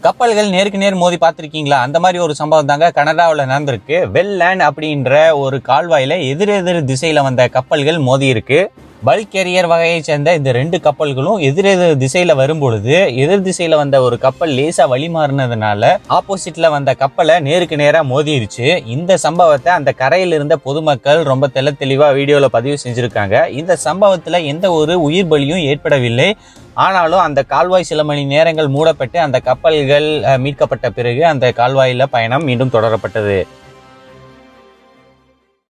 கப்பல்கள் நேருக்கு நேர் மோதி பார்த்திருக்கீங்களா அந்த மாதிரி ஒரு சம்பவம் தாங்க கனடாவில் நடந்திருக்கு வெல்லேண்ட் அப்படின்ற ஒரு கால்வாயில எதிரெதிர் திசையில வந்த கப்பல்கள் மோதி இருக்கு பல்க் கேரியர் வகையை சேர்ந்த இந்த ரெண்டு கப்பல்களும் எதிரெதிர் திசையில வரும்பொழுது எதிர் திசையில வந்த ஒரு கப்பல் லேசா வழி மாறினதுனால ஆப்போசிட்ல வந்த கப்பலை நேருக்கு நேரா மோதிருச்சு இந்த சம்பவத்தை அந்த கரையில் இருந்த பொதுமக்கள் ரொம்ப தெள்ள தெளிவா வீடியோல பதிவு செஞ்சிருக்காங்க இந்த சம்பவத்துல எந்த ஒரு உயிர் பலியும் ஏற்படவில்லை ஆனாலும் அந்த கால்வாய் சில மணி நேரங்கள் மூடப்பட்டு அந்த கப்பல்கள் அஹ், மீட்கப்பட்ட பிறகு அந்த கால்வாயில பயணம் மீண்டும் தொடரப்பட்டது